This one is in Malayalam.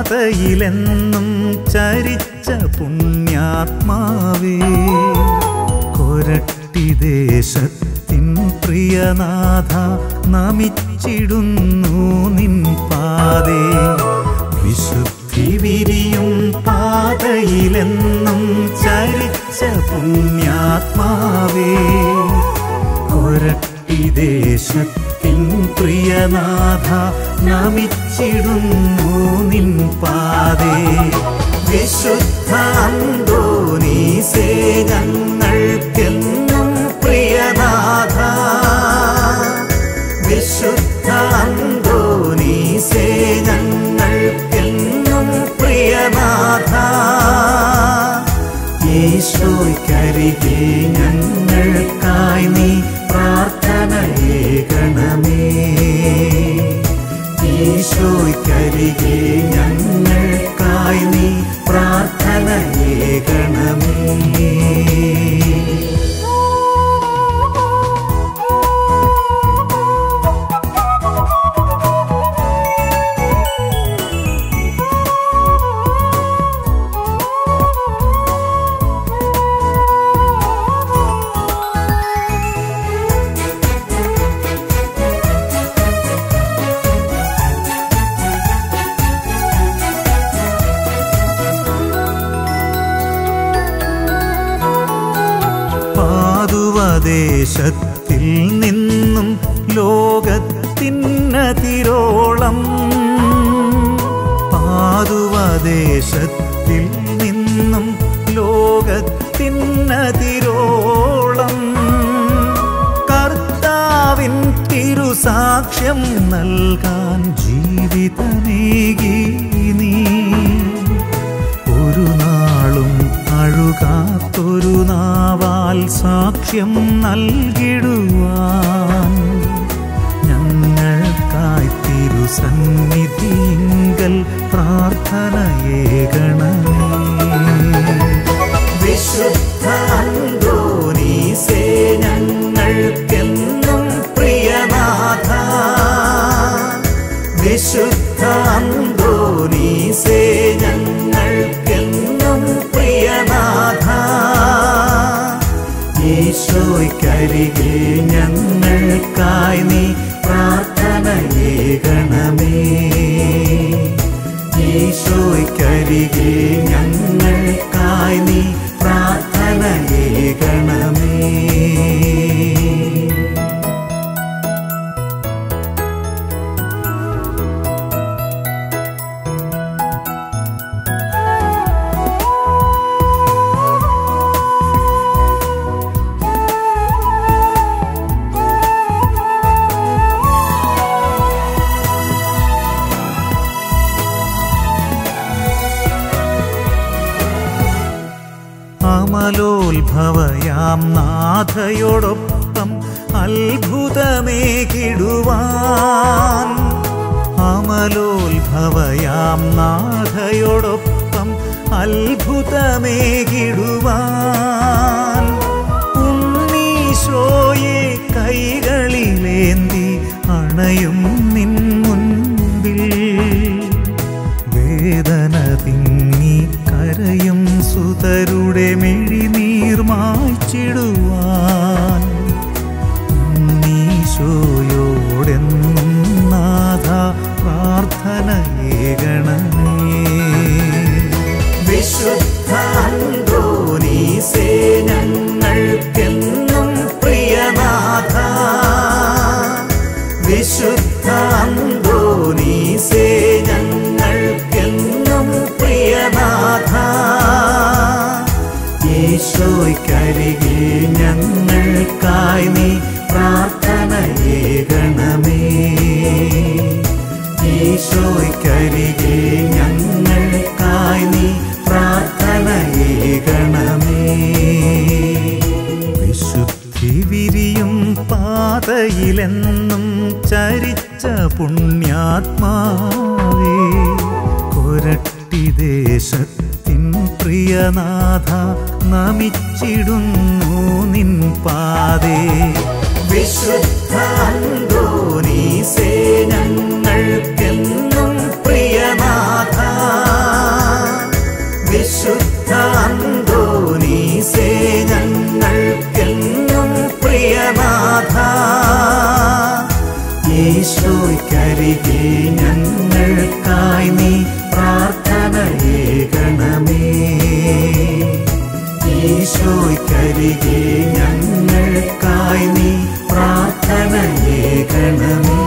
പാതയിലെന്നും ചരിച്ച പുണ്യാത്മാവേ കൊരട്ടി ദേശത്തിൻ പ്രിയനാഥ നമിച്ചിടുന്നു നിൻ പാതേ വിശുദ്ധി വിരിയും പാതയിലെന്നും ചരിച്ച പുണ്യാത്മാവേ കൊരട്ടി ദേശത്തിൻ പ്രിയനാഥ നമിച്ചിടുന്നു നിൻ പാതേ വിശുദ്ധ അന്തോനീസേ ഞങ്ങൾക്കെന്നും പ്രിയനാഥ വിശുദ്ധ അന്തോനീസേ ഞങ്ങൾക്കെന്നും പ്രിയനാഥ ഈശോയ്ക്കരികെ ഞങ്ങൾക്കായി നീ പ്രാർത്ഥനയേകണമേ ഈശോയ്ക്കരികെ ഞങ്ങൾക്കായി നീ പ്രാർത്ഥനയേകണമേ പാതുവദേശത്തിൽ നിന്നും ലോകത്തിനതിരോളം പാതുവദേശത്തിൽ നിന്നും ലോകത്തിനതിരോളം കർത്താവിൻ തിരുസാക്ഷ്യം നൽകാൻ ജീവിതമേകി നീ ഒരു നാളും അഴുകാത്തൊരു നാവാൽ സാക്ഷ്യം നൽകിടുവാൻ ഞങ്ങൾക്കായി തിരുസന്നിധിങ്കൽ പ്രാർത്ഥനയേകണമേ വിശുദ്ധ അന്തോനീസേ ഞങ്ങൾക്കെന്നും പ്രിയനാഥ വിശുദ്ധ അന്തോനീസേ ഞങ്ങൾക്കെന്നും പ്രിയനാഥ ഈശോയ്ക്കരികെ ഞങ്ങൾക്കായി നീ പ്രാർത്ഥനയേകണമേ ഈശോയ്ക്കരികെ ഞങ്ങൾക്കായി നീ പ്രാർത്ഥനയേകണമേ അമലോത്ഭവയാം നാഥയോടൊപ്പം അത്ഭുതമേകിടുവാൻ അമലോത്ഭവയാം നാഥയോടൊപ്പം അത്ഭുതമേകിടുവാൻ ഉണ്ണീശോയെ കൈകളിലേന്തി അണയും നിൻ മുൻപിൽ വേദന തിങ്ങി കരയും സുതരുടെ മിഴിനീർ മായ്ച്ചിടുവാൻ ഉണ്ണീശോയോടെന്നും നാഥ പ്രാർത്ഥനയേകണമേ വിശുദ്ധ അന്തോനീസേ ഞങ്ങൾക്കെന്നും പ്രിയനാഥ വിശുദ്ധ അന്തോനീസേ ഞങ്ങൾക്കെന്നും പ്രിയനാഥ ഈശോയ്ക്കരികെ ഞങ്ങൾക്കായി നീ പ്രാർത്ഥനയേകണമേ ഈശോയ്ക്കരികെ ഞങ്ങൾക്കായി നീ പ്രാർത്ഥനയേകണമേ വിശുദ്ധി വിരിയും പാതയിലെന്നും ചരിച്ച പുണ്യാത്മാവേ കൊരട്ടി ദേശത്തിൻ പ്രിയനാഥ നമിച്ചിടുന്നു നിൻ പാതേ വിശുദ്ധ അന്തോനീസേ ഞങ്ങൾക്കെന്നും പ്രിയനാഥ പ്രിയനാഥ ഈശോയ്ക്കരികെ ഞങ്ങൾക്കായി നീ പ്രാർത്ഥനയേകണമേ ഈശോയ്ക്കരികെ ഞങ്ങൾക്കായി നീ പ്രാർത്ഥനയേകണമേ